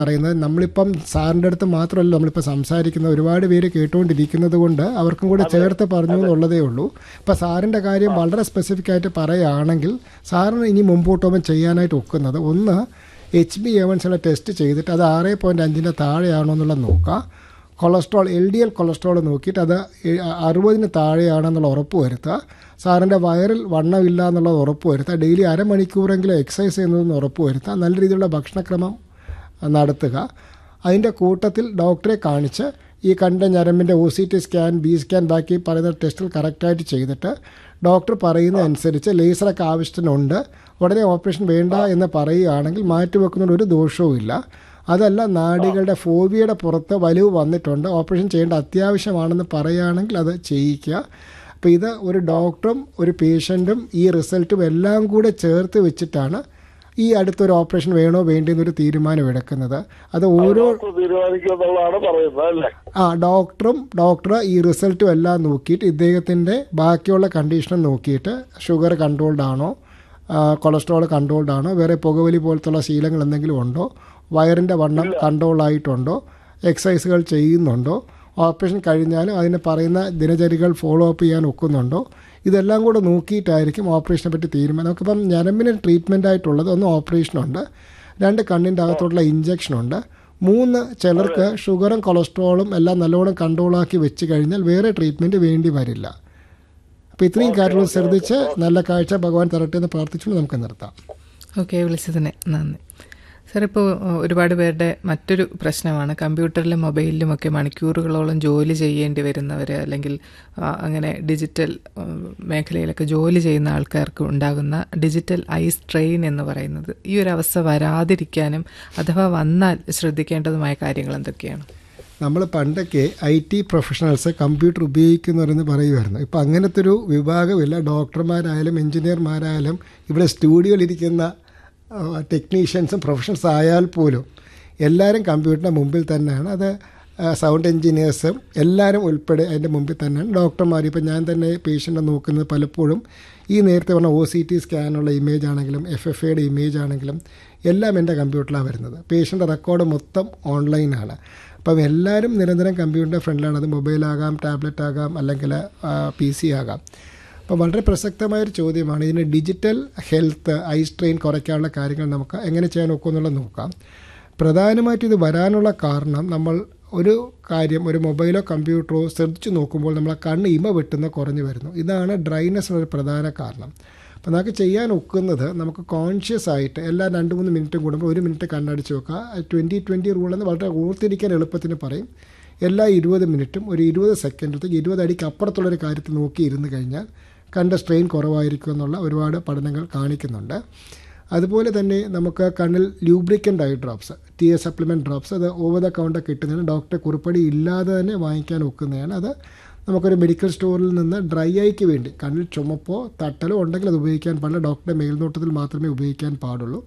പറയുന്നത് നമ്മളിപ്പം സാറിൻ്റെ അടുത്ത് മാത്രമല്ല നമ്മളിപ്പോൾ സംസാരിക്കുന്ന ഒരുപാട് പേര് കേട്ടുകൊണ്ടിരിക്കുന്നത് കൊണ്ട് അവർക്കും കൂടെ ചേർത്ത് പറഞ്ഞു എന്നുള്ളതേ ഉള്ളൂ ഇപ്പം സാറിൻ്റെ കാര്യം വളരെ സ്പെസിഫിക് ആയിട്ട് പറയുകയാണെങ്കിൽ സാറിന് ഇനി മുമ്പോട്ട് പോകുമ്പോൾ ചെയ്യാനായിട്ട് ഒക്കുന്നത് ഒന്ന് എച്ച് ബി എവൻസിലെ ടെസ്റ്റ് ചെയ്തിട്ട് അത് ആറ് പോയിൻറ്റ് അഞ്ചിൻ്റെ താഴെയാണോ എന്നുള്ളത് നോക്കുക cholesterol L D L cholesterol നോക്കിയിട്ട് അത് എ- അറുപതിന് താഴെയാണെന്നുള്ള ഉറപ്പ് വരുത്തുക സാറിൻ്റെ വയറിൽ വണ്ണമില്ല എന്നുള്ളത് ഉറപ്പ് വരുത്തുക ഡെയിലി അരമണിക്കൂറെങ്കിലും എക്സസൈസ് ചെയ്യുന്നതെന്ന് ഉറപ്പ് വരുത്തുക നല്ല രീതിയിലുള്ള ഭക്ഷണക്രമം നടത്തുക അതിൻ്റെ കൂട്ടത്തിൽ ഡോക്ടറെ കാണിച്ച് ഈ കണ്ട ഞരമ്പിൻ്റെ O C T scan B scan ബാക്കി പറയുന്ന ടെസ്റ്റുകൾ കറക്റ്റായിട്ട് ചെയ്തിട്ട് ഡോക്ടർ പറയുന്ന അനുസരിച്ച് ലേസറൊക്കെ ആവശ്യത്തിനുണ്ട് ഉടനെ ഓപ്പറേഷൻ വേണ്ട എന്ന് പറയുകയാണെങ്കിൽ മാറ്റിവെക്കുന്നതിന് ഒരു ദോഷവും ഇല്ല അതല്ല നാടികളുടെ ഫോബിയയുടെ പുറത്ത് വലിവ് വന്നിട്ടുണ്ട് ഓപ്പറേഷൻ ചെയ്യേണ്ട അത്യാവശ്യമാണെന്ന് പറയുകയാണെങ്കിൽ അത് ചെയ്യിക്കുക അപ്പോൾ ഇത് ഒരു ഡോക്ടറും ഒരു പേഷ്യൻറ്റും ഈ റിസൾട്ടും എല്ലാം കൂടെ ചേർത്ത് വെച്ചിട്ടാണ് ഈ അടുത്തൊരു ഓപ്പറേഷൻ വേണോ വേണ്ടെന്നൊരു തീരുമാനം എടുക്കുന്നത് അത് ഓരോ ഡോക്ടർ തീരുമാനിക്കുമെന്നുള്ളതാണ് പറയുന്നത് അല്ലേ ആ ഡോക്ടറും ഡോക്ടർ ഈ റിസൾട്ടും എല്ലാം നോക്കിയിട്ട് ഇദ്ദേഹത്തിൻ്റെ ബാക്കിയുള്ള കണ്ടീഷനും നോക്കിയിട്ട് ഷുഗർ കൺട്രോൾഡ് ആണോ കൊളസ്ട്രോൾ കൺട്രോൾഡ് ആണോ വേറെ പുകവലി പോലത്തുള്ള ശീലങ്ങൾ എന്തെങ്കിലും ഉണ്ടോ വയറിൻ്റെ വണ്ണം കൺട്രോൾ ആയിട്ടുണ്ടോ എക്സസൈസുകൾ ചെയ്യുന്നുണ്ടോ ഓപ്പറേഷൻ കഴിഞ്ഞാലും അതിന് പറയുന്ന ദിനചര്യകൾ ഫോളോ അപ്പ് ചെയ്യാൻ ഒക്കുന്നുണ്ടോ ഇതെല്ലാം കൂടെ നോക്കിയിട്ടായിരിക്കും ഓപ്പറേഷനെ പറ്റി തീരുമാനം നമുക്കിപ്പം ഞരമ്പിന് ട്രീറ്റ്മെൻ്റ് ആയിട്ടുള്ളത് ഒന്ന് ഓപ്പറേഷനുണ്ട് രണ്ട് കണ്ണിൻ്റെ അകത്തോട്ടുള്ള ഇഞ്ചക്ഷനുണ്ട് മൂന്ന് ചിലർക്ക് ഷുഗറും കൊളസ്ട്രോളും എല്ലാം നല്ലോണം കൺട്രോളാക്കി വെച്ച് കഴിഞ്ഞാൽ വേറെ ട്രീറ്റ്മെൻറ്റ് വേണ്ടി വരില്ല അപ്പോൾ ഇത്രയും കാര്യങ്ങൾ ശ്രദ്ധിച്ച് നല്ല കാഴ്ച ഭഗവാൻ തരട്ടെ എന്ന് പ്രാർത്ഥിച്ചുകൊണ്ട് നമുക്ക് നിർത്താം ഓക്കെ വിളിച്ചതിന് നന്ദി സാർ ഇപ്പോൾ ഒരുപാട് പേരുടെ മറ്റൊരു പ്രശ്നമാണ് കമ്പ്യൂട്ടറിലും മൊബൈലിലും ഒക്കെ മണിക്കൂറുകളോളം ജോലി ചെയ്യേണ്ടി വരുന്നവർ അല്ലെങ്കിൽ ആ, അങ്ങനെ ഡിജിറ്റൽ ആ, മേഖലയിലൊക്കെ ജോലി ചെയ്യുന്ന ആൾക്കാർക്ക് ഉണ്ടാകുന്ന ഡിജിറ്റൽ ഐ സ്ട്രെയിൻ എന്ന് പറയുന്നത് ഈ ഒരു അവസ്ഥ വരാതിരിക്കാനും അഥവാ വന്നാൽ ശ്രദ്ധിക്കേണ്ടതുമായ കാര്യങ്ങൾ എന്തൊക്കെയാണ് നമ്മൾ പണ്ടൊക്കെ ഐ ടി പ്രൊഫഷണൽസ് കമ്പ്യൂട്ടർ ഉപയോഗിക്കുന്നവരെന്ന് പറയുമായിരുന്നു ഇപ്പം അങ്ങനത്തെ ഒരു വിഭാഗമില്ല ഡോക്ടർമാരായാലും എഞ്ചിനീയർമാരായാലും ഇവിടെ സ്റ്റുഡിയോയിലിരിക്കുന്ന ടെക്നീഷ്യൻസും പ്രൊഫഷണൽസ് ആയാൽ പോലും എല്ലാവരും കമ്പ്യൂട്ടറിൻ്റെ മുമ്പിൽ തന്നെയാണ് അത് സൗണ്ട് എഞ്ചിനീയേഴ്സും എല്ലാവരും ഉൾപ്പെടെ അതിൻ്റെ മുമ്പിൽ തന്നെയാണ് ഡോക്ടർമാർ ഇപ്പം ഞാൻ തന്നെ പേഷ്യൻ്റെ നോക്കുന്നത് പലപ്പോഴും ഈ നേരത്തെ പറഞ്ഞ ഒ സി ടി സ്കാനുള്ള ഇമേജ് ആണെങ്കിലും എഫ് എഫ് എയുടെ ഇമേജ് ആണെങ്കിലും എല്ലാം എൻ്റെ കമ്പ്യൂട്ടറിലാണ് വരുന്നത് പേഷ്യൻ്റെ റെക്കോർഡ് മൊത്തം ഓൺലൈനാണ് അപ്പം എല്ലാവരും നിരന്തരം കമ്പ്യൂട്ടറിൻ്റെ ഫ്രണ്ടിലാണ് അത് മൊബൈലാകാം ടാബ്ലറ്റ് ആകാം അല്ലെങ്കിൽ പി സി ആകാം അപ്പോൾ വളരെ പ്രസക്തമായൊരു ചോദ്യമാണ് ഇതിന് ഡിജിറ്റൽ ഹെൽത്ത് ഐ സ്ട്രെയിൻ കുറയ്ക്കാനുള്ള കാര്യങ്ങൾ നമുക്ക് എങ്ങനെ ചെയ്യാൻ ഒക്കുമെന്നുള്ളത് നോക്കാം പ്രധാനമായിട്ടും ഇത് വരാനുള്ള കാരണം നമ്മൾ ഒരു കാര്യം ഒരു മൊബൈലോ കമ്പ്യൂട്ടറോ ശ്രദ്ധിച്ച് നോക്കുമ്പോൾ നമ്മളെ കണ്ണ് ഇമ വെട്ടുന്ന കുറഞ്ഞു വരുന്നു ഇതാണ് ഡ്രൈനെസ് ഒരു പ്രധാന കാരണം അപ്പോൾ നമുക്ക് ചെയ്യാൻ ഒക്കുന്നത് നമുക്ക് കോൺഷ്യസ് ആയിട്ട് എല്ലാ രണ്ട് മൂന്ന് മിനിറ്റും കൂടുമ്പോൾ ഒരു മിനിറ്റ് കണ്ണടിച്ച് വെക്കുക ട്വൻറ്റി ട്വൻറ്റി റൂൾ എന്ന് വളരെ ഓർത്തിരിക്കാൻ എളുപ്പത്തിന് പറയും എല്ലാ ഇരുപത് മിനിറ്റും ഒരു ഇരുപത് സെക്കൻഡത്തേക്ക് ഇരുപത് അടിക്ക് അപ്പുറത്തുള്ളൊരു കാര്യത്തിൽ നോക്കി ഇരുന്ന് കഴിഞ്ഞാൽ കണ്ട സ്ട്രെയിൻ കുറവായിരിക്കും എന്നുള്ള ഒരുപാട് പഠനങ്ങൾ കാണിക്കുന്നുണ്ട് അതുപോലെ തന്നെ നമുക്ക് കണ്ണിൽ lubricant eye drops T A supplement drops അത് ഓവർ ദ കൗണ്ടർ കിട്ടുന്നതിന് ഡോക്ടറെ കുറിപ്പടി ഇല്ലാതെ തന്നെ വാങ്ങിക്കാൻ ഒക്കുന്നതാണ് അത് നമുക്കൊരു മെഡിക്കൽ സ്റ്റോറിൽ നിന്ന് ഡ്രൈ ഐക്ക് വേണ്ടി കണ്ണിൽ ചുമപ്പോ തട്ടലോ ഉണ്ടെങ്കിൽ അത് ഉപയോഗിക്കാൻ പാടില്ല ഡോക്ടറുടെ മേൽനോട്ടത്തിൽ മാത്രമേ ഉപയോഗിക്കാൻ പാടുള്ളൂ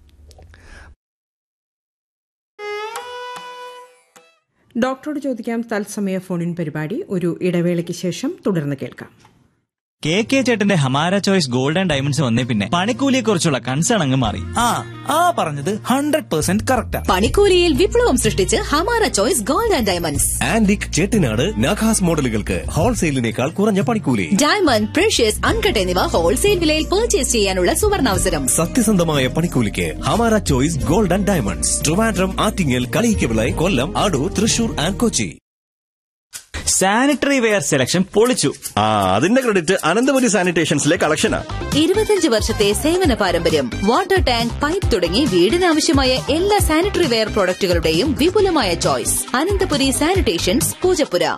ഡോക്ടറോട് ചോദിക്കാം തത്സമയ ഫോണിൻ പരിപാടി ഒരു ഇടവേളയ്ക്ക് ശേഷം തുടർന്ന് കേൾക്കാം കെ കെ ചേട്ടന്റെ ഹമാര ചോയ്സ് ഗോൾഡ് ആൻഡ് ഡയമണ്ട്സ് വന്നേ പിന്നെ പണിക്കൂലിയെ കുറിച്ചുള്ള കൺസേൺ അങ്ങ് മാറി ആ ആ പറഞ്ഞത് ഹൺഡ്രഡ് പെർസെന്റ് കറക്റ്റാ പണിക്കൂലിയിൽ വിപ്ലവം സൃഷ്ടിച്ച് Hamara choice gold and diamonds antique Chettinad Nakhas മോഡലുകൾക്ക് ഹോൾസെയിലിനേക്കാൾ കുറഞ്ഞ പണിക്കൂലി ഡയമണ്ട് പ്രഷ്യസ് അൺകട്ട് എന്നിവ ഹോൾസെയിൽ വിലയിൽ പർച്ചേസ് ചെയ്യാനുള്ള സുവർണാവസരം സത്യസന്ധമായ പണിക്കൂലിക്ക് Hamara choice gold and diamonds Trivandrum Attingal Kaliyakkavilai Kollam Adoor Thrissur and Kochi sanitary ware selection പൊളിച്ചു ആ അതിന്റെ ക്രെഡിറ്റ് അനന്തപുരി സാനിറ്റേഷൻസിലെ കളക്ഷനാ ഇരുപത്തിയഞ്ച് വർഷത്തെ സേവന പാരമ്പര്യം വാട്ടർ ടാങ്ക് പൈപ്പ് തുടങ്ങി വീടിനാവശ്യമായ എല്ലാ സാനിറ്ററി വെയർ പ്രോഡക്റ്റുകളുടെയും വിപുലമായ ചോയ്സ് അനന്തപുരി സാനിറ്റേഷൻസ് പൂജപ്പുര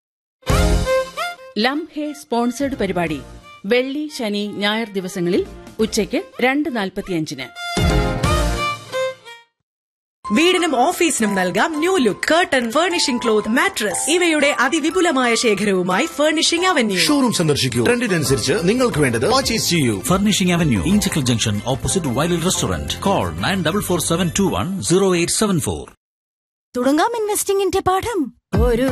ലം ഹേ സ്പോൺസേഡ് പരിപാടി വെള്ളി ശനി ഞായർ ദിവസങ്ങളിൽ ഉച്ചയ്ക്ക് രണ്ട് നാൽപ്പത്തിയഞ്ചിന് വീടിനും ഓഫീസിനും നൽകാം new look curtain furnishing cloth mattress ഇവയുടെ അതിവിപുലമായ ശേഖരവുമായി ഫർണിഷിംഗ് അവന്യൂ ഷോറൂം സന്ദർശിക്കൂ ട്രെൻഡിനനുസരിച്ച് നിങ്ങൾക്ക് വേണ്ടത് പർച്ചേസ് ചെയ്യൂ Furnishing Avenue, Inchicle Junction, opposite Wild Restaurant. Call 9447210874. തുടങ്ങാം ഇൻവെസ്റ്റിംഗിന്റെ പാഠം ഒരു